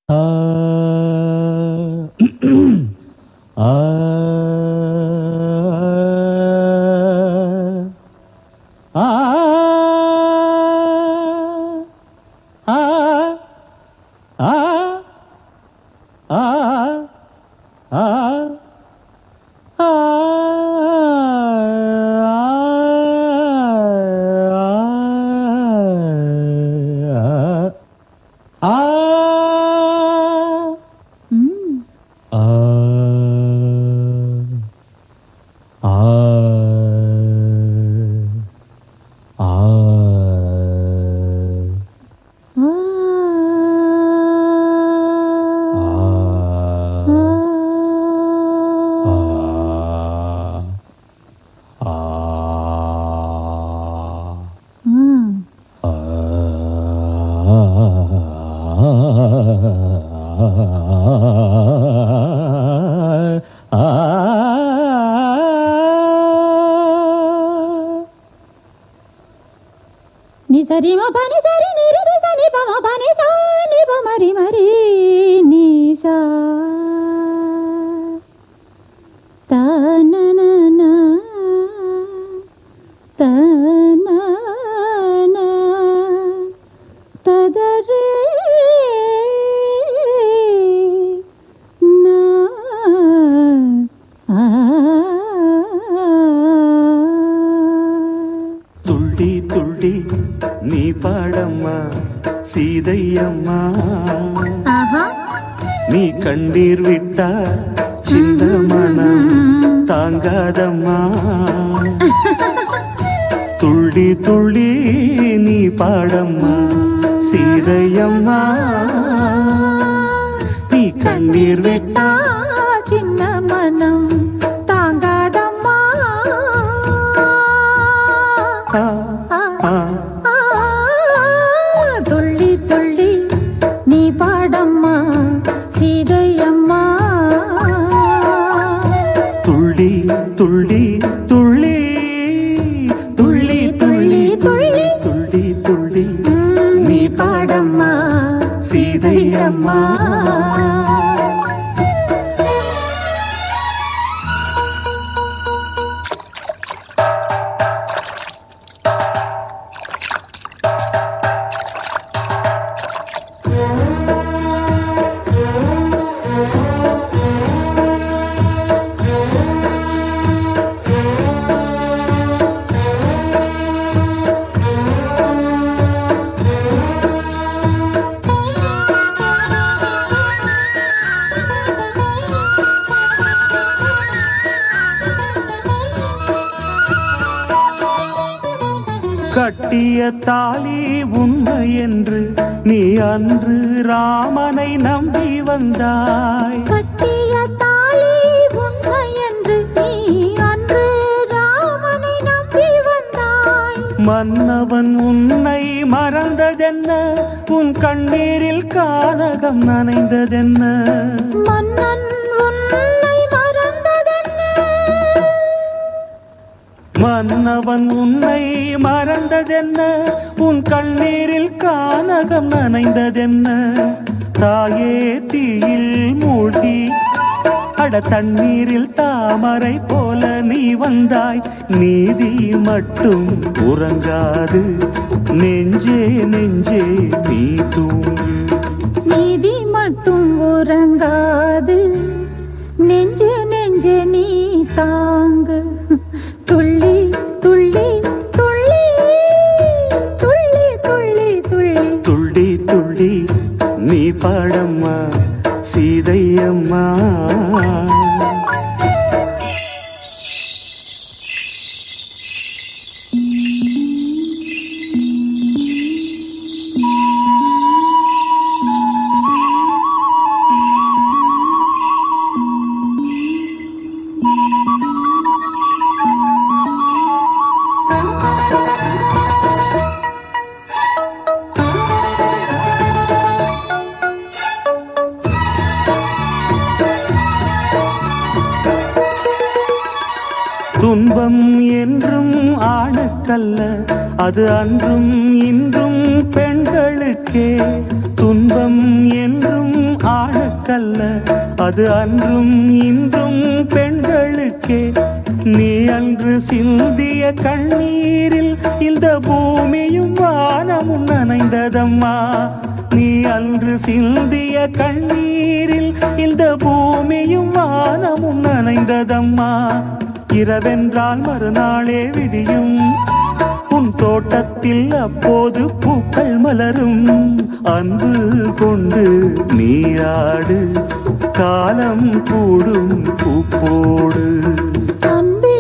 ஆ ஆ ஆ ஆ ஆ ஆ ஆ ஆ ம் ஆ ஆ ஆ ஆ ம் ని సరి మ పని సరి ని రి రి స ని ప మ ప ని సా ని ప మరి మరి ని సా త న న న త న న త ద రే నా ఆ துள்ளி துள்ளி நீ பாடம்மா சீதையம்மா ஆஹா நீ கண்ணீர் விட்டா சின்ன மனம் தாங்காதம்மா துள்ளி துள்ளி நீ பாடம்மா சீதையம்மா நீ கண்ணீர் விட்டா சின்ன மனம் தாங்காதம்மா ஆ, ஆ, ஆ, துள்ளி துள்ளி நீ பாடம்மா சீதையம்மா துள்ளி துள்ளி துள்ளி துள்ளி துள்ளி துள்ளி துள்ளி துள்ளி ம், நீ பாடம்மா சீதையம்மா கட்டிய தாலி உண்மை என்று நீ அன்று ராமனை நம்பி வந்தாய் கட்டிய தாலி உண்மை என்று நீ அன்று ராமனை நம்பி வந்தாய் மன்னவன் உன்னை மறந்ததென்ன உன் கண்ணீரில் கானகம் நனைந்ததென்ன மன்னன் உன்னை மறந்ததென்ன மன்னவன் உன்னை மறந்ததென்ன உன் கண்ணீரில் கானகம் நனைந்ததென்ன தாயே தீயில் மூழ்கி அட தண்ணீரில் தாமரை போல நீ வந்தாய் நீதி மட்டும் உறங்காது நெஞ்சே நெஞ்சே நீ தூங்கு நீதி மட்டும் உறங்காது நெஞ்சு நெஞ்சு நீ தாங்கு துள்ளி துள்ளி துள்ளி துள்ளி துள்ளி துள்ளி துள்ளி துள்ளி நீ பாடம்மா சீதையம்மா துன்பம் என்றும் ஆணுக்கல்ல அது அன்றும் இன்றும் பெண்களுக்கே துன்பம் என்றும் அது அன்றும் இன்றும் பெண்களுக்கே நீ அன்று சிந்திய கண்ணீரில் இந்த பூமியும் வானமும் நனைந்ததம்மா நீ அன்று சிந்திய கண்ணீரில் இந்த பூமியும் வானமும் நனைந்ததம்மா இரவென்றால் மறுநாளே விடியும் உன் தோட்டத்தில் அப்போது பூக்கள் மலரும் அன்பு கொண்டு நீராடு காலம் கூடும் பூப்போடு அன்பே